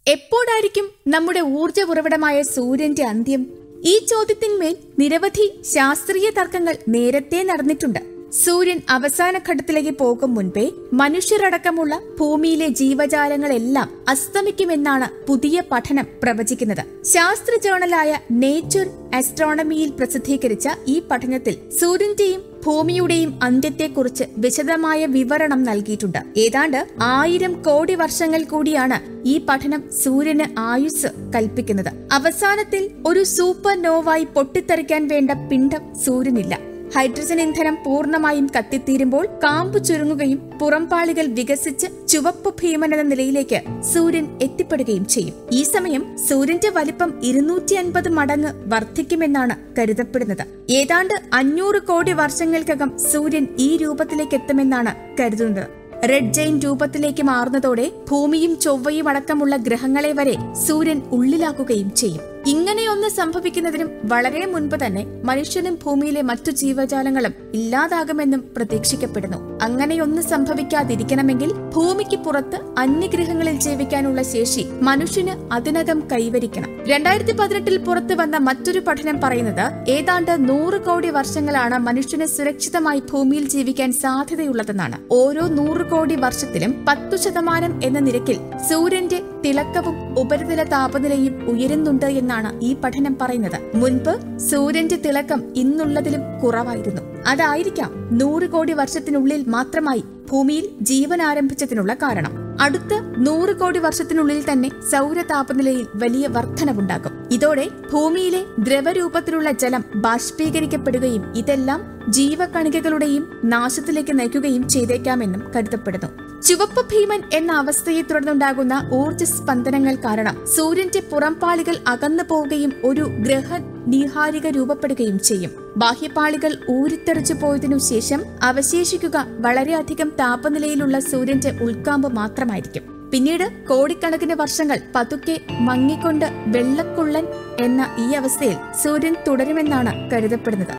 എപ്പോഴായിരിക്കും നമ്മുടെ ഊർജ ഉറവിടമായ സൂര്യന്റെ അന്ത്യം ഈ ചോദ്യത്തിന്മേൽ നിരവധി ശാസ്ത്രീയ തർക്കങ്ങൾ നേരത്തെ നടന്നിട്ടുണ്ട് സൂര്യൻ അവസാന ഘട്ടത്തിലേക്ക് പോകും മുൻപേ മനുഷ്യരടക്കമുള്ള ഭൂമിയിലെ ജീവജാലങ്ങളെല്ലാം അസ്തമിക്കുമെന്നാണ് പുതിയ പഠനം പ്രവചിക്കുന്നത് ശാസ്ത്ര ജേണലായ നേച്ചർ ആസ്ട്രോണമിയിൽ പ്രസിദ്ധീകരിച്ച ഈ പഠനത്തിൽ സൂര്യന്റെയും ഭൂമിയുടെയും അന്ത്യത്തെക്കുറിച്ച് വിശദമായ വിവരണം നൽകിയിട്ടുണ്ട് ഏതാണ്ട് ആയിരം കോടി വർഷങ്ങൾ കൂടിയാണ് ഈ പഠനം സൂര്യന് ആയുസ് കൽപ്പിക്കുന്നത് അവസാനത്തിൽ ഒരു സൂപ്പർ നോവായി പൊട്ടിത്തെറിക്കാൻ വേണ്ട പിണ്ഡം സൂര്യനില്ല ഹൈഡ്രജൻ ഇന്ധനം പൂർണ്ണമായും കത്തിത്തീരുമ്പോൾ കാമ്പ് ചുരുങ്ങുകയും പുറംപാളികൾ വികസിച്ച് ചുവപ്പ് ഭീമൻ എന്ന നിലയിലേക്ക് സൂര്യൻ എത്തിപ്പെടുകയും ചെയ്യും ഈ സമയം സൂര്യന്റെ വലിപ്പം ഇരുന്നൂറ്റി അൻപത് മടങ്ങ് വർദ്ധിക്കുമെന്നാണ് കരുതപ്പെടുന്നത് ഏതാണ്ട് അഞ്ഞൂറ് കോടി വർഷങ്ങൾക്കകം സൂര്യൻ ഈ രൂപത്തിലേക്ക് എത്തുമെന്നാണ് കരുതുന്നത് റെഡ് ജെയിൻ രൂപത്തിലേക്ക് മാറുന്നതോടെ ഭൂമിയും ചൊവ്വയും അടക്കമുള്ള ഗ്രഹങ്ങളെ വരെ സൂര്യൻ ഉള്ളിലാക്കുകയും ചെയ്യും ഇങ്ങനെയൊന്ന് സംഭവിക്കുന്നതിനും വളരെ മുൻപ് തന്നെ മനുഷ്യനും ഭൂമിയിലെ മറ്റു ജീവജാലങ്ങളും ഇല്ലാതാകുമെന്നും പ്രതീക്ഷിക്കപ്പെടുന്നു അങ്ങനെയൊന്ന് സംഭവിക്കാതിരിക്കണമെങ്കിൽ ഭൂമിക്ക് പുറത്ത് അന്യഗ്രഹങ്ങളിൽ ജീവിക്കാനുള്ള ശേഷി മനുഷ്യന് അതിനകം കൈവരിക്കണം രണ്ടായിരത്തി പതിനെട്ടിൽ പുറത്തു വന്ന മറ്റൊരു പഠനം പറയുന്നത് ഏതാണ്ട് നൂറ് കോടി വർഷങ്ങളാണ് മനുഷ്യന് സുരക്ഷിതമായി ഭൂമിയിൽ ജീവിക്കാൻ സാധ്യതയുള്ളതെന്നാണ് ഓരോ നൂറ് കോടി വർഷത്തിലും പത്തു ശതമാനം എന്ന നിരക്കിൽ സൂര്യന്റെ തിളക്കവും ഉപരിതല താപനിലയും ഉയരുന്നുണ്ട് എന്നാണ് ഈ പഠനം പറയുന്നത് മുൻപ് സൂര്യന്റെ തിളക്കം ഇന്നുള്ളതിലും കുറവായിരുന്നു അതായിരിക്കാം നൂറ് കോടി വർഷത്തിനുള്ളിൽ മാത്രമായി ഭൂമിയിൽ ജീവൻ ആരംഭിച്ചതിനുള്ള കാരണം അടുത്ത നൂറ് കോടി വർഷത്തിനുള്ളിൽ തന്നെ സൗര താപനിലയിൽ വലിയ വർധനവുണ്ടാകും ഇതോടെ ഭൂമിയിലെ ദ്രവരൂപത്തിലുള്ള ജലം ബാഷ്പീകരിക്കപ്പെടുകയും ഇതെല്ലാം ജീവകണികകളുടെയും നാശത്തിലേക്ക് നയിക്കുകയും ചെയ്തേക്കാമെന്നും കരുതപ്പെടുന്നു ചുവപ്പ് ഭീമൻ എന്ന അവസ്ഥയെ തുടർന്നുണ്ടാകുന്ന ഊർജ സ്പന്ദനങ്ങൾ കാരണം സൂര്യന്റെ പുറംപാളികൾ അകന്നു പോവുകയും ഒരു ഗ്രഹ നീഹാരിക രൂപപ്പെടുകയും ചെയ്യും ബാഹ്യപാളികൾ ഊരിത്തെറിച്ചു പോയതിനു ശേഷം അവശേഷിക്കുക വളരെയധികം താപനിലയിലുള്ള സൂര്യന്റെ ഉൾക്കാമ്പ് മാത്രമായിരിക്കും പിന്നീട് കോടിക്കണക്കിന് വർഷങ്ങൾ പതുക്കെ മങ്ങിക്കൊണ്ട് വെള്ളക്കുള്ളൻ എന്ന ഈ അവസ്ഥയിൽ സൂര്യൻ തുടരുമെന്നാണ് കരുതപ്പെടുന്നത്